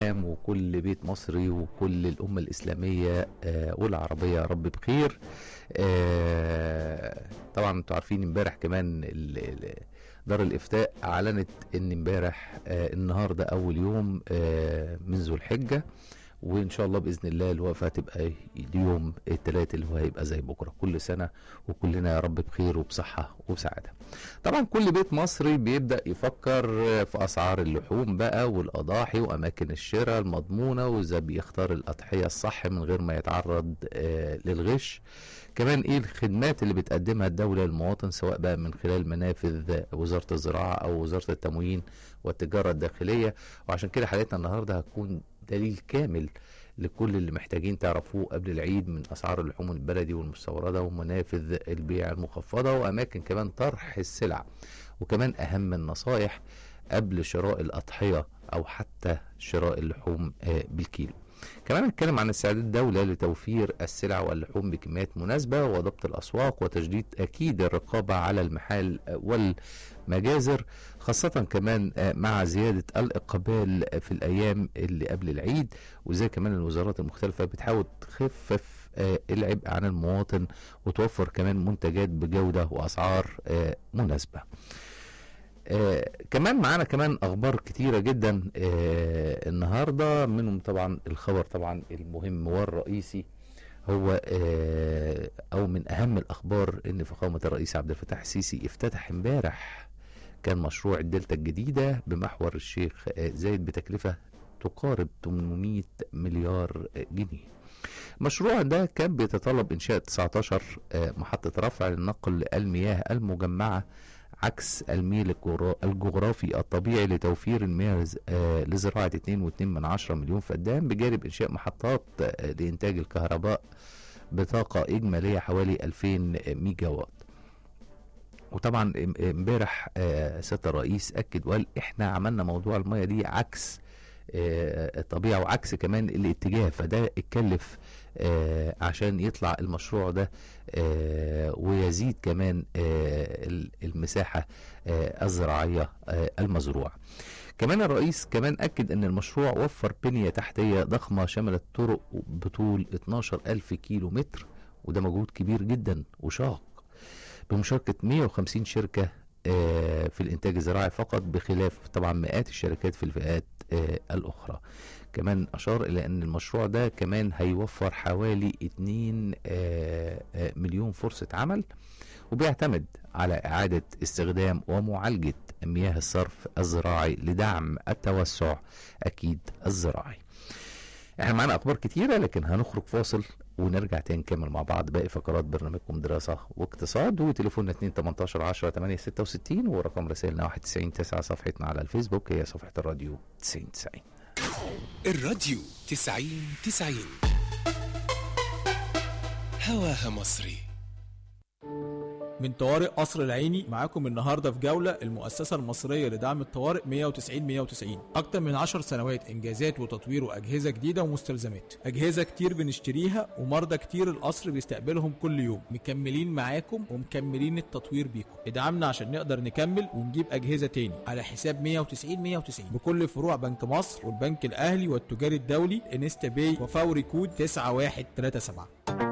وكل بيت مصري وكل الأمة الإسلامية آه، والعربية يا رب بخير آه، طبعا انتوا عارفين امبارح كمان ال- ال- دار الإفتاء أعلنت إن امبارح آه، النهاردة أول يوم آه، من ذو الحجة وإن شاء الله بإذن الله الوقفة هتبقى اليوم التلات اللي هو هيبقى زي بكرة كل سنة وكلنا يا رب بخير وبصحة وبسعادة طبعا كل بيت مصري بيبدأ يفكر في أسعار اللحوم بقى والأضاحي وأماكن الشراء المضمونة وإذا بيختار الأضحية الصح من غير ما يتعرض آه، للغش كمان ايه الخدمات اللي بتقدمها الدولة للمواطن سواء بقى من خلال منافذ وزارة الزراعة او وزارة التموين والتجارة الداخلية وعشان كده حلقتنا النهاردة هتكون دليل كامل لكل اللي محتاجين تعرفوه قبل العيد من اسعار اللحوم البلدي والمستوردة ومنافذ البيع المخفضة واماكن كمان طرح السلع وكمان اهم النصائح قبل شراء الاضحية او حتى شراء اللحوم آه، بالكيلو كمان نتكلم عن استعداد الدولة لتوفير السلع واللحوم بكميات مناسبة وضبط الأسواق وتشديد أكيد الرقابة على المحال والمجازر خاصة كمان آه، مع زيادة الإقبال في الأيام اللي قبل العيد وزي كمان الوزارات المختلفة بتحاول تخفف آه، العبء عن المواطن وتوفر كمان منتجات بجودة وأسعار آه، مناسبة آه كمان معانا كمان اخبار كتيره جدا آه النهارده منهم طبعا الخبر طبعا المهم والرئيسي هو آه او من اهم الاخبار ان فخامه الرئيس عبد الفتاح السيسي افتتح امبارح كان مشروع الدلتا الجديده بمحور الشيخ آه زايد بتكلفه تقارب 800 مليار آه، جنيه المشروع ده كان بيتطلب انشاء 19 آه، محطه رفع لنقل المياه المجمعه عكس الميل الجغرا- الجغرافي الطبيعي لتوفير المياه لز- آه، لزراعة 2.2 من عشرة مليون فدان بجانب إنشاء محطات آه، لإنتاج الكهرباء بطاقة إجمالية حوالي 2000 ميجا وات وطبعا ام- امبارح آه، سيادة الرئيس أكد وقال إحنا عملنا موضوع المياه دي عكس آه، الطبيعة وعكس كمان الاتجاه فده اتكلف آه، عشان يطلع المشروع ده آه، ويزيد كمان آه، ال- المساحة آه، الزراعية آه، المزروعة كمان الرئيس كمان أكد أن المشروع وفر بنية تحتية ضخمة شملت طرق بطول 12 ألف كيلو متر وده مجهود كبير جدا وشاق بمشاركة 150 شركة آه، في الإنتاج الزراعي فقط بخلاف طبعا مئات الشركات في الفئات آه، الأخرى كمان أشار إلى أن المشروع ده كمان هيوفر حوالي 2 آه، آه، مليون فرصة عمل وبيعتمد على إعادة استخدام ومعالجة مياه الصرف الزراعي لدعم التوسع أكيد الزراعي احنا معانا اخبار كتيره لكن هنخرج فاصل ونرجع تاني نكمل مع بعض باقي فقرات برنامجكم دراسه واقتصاد وتليفوننا 2 18 10 8 66 ورقم رسائلنا 91 9 صفحتنا على الفيسبوك هي صفحه الراديو 90 90 الراديو تسعين تسعين هواها مصري من طوارئ قصر العيني معاكم النهارده في جوله المؤسسه المصريه لدعم الطوارئ 190 190 اكتر من 10 سنوات انجازات وتطوير واجهزه جديده ومستلزمات اجهزه كتير بنشتريها ومرضى كتير القصر بيستقبلهم كل يوم مكملين معاكم ومكملين التطوير بيكم ادعمنا عشان نقدر نكمل ونجيب اجهزه تاني على حساب 190 190 بكل فروع بنك مصر والبنك الاهلي والتجاري الدولي انستا باي وفوري كود 9137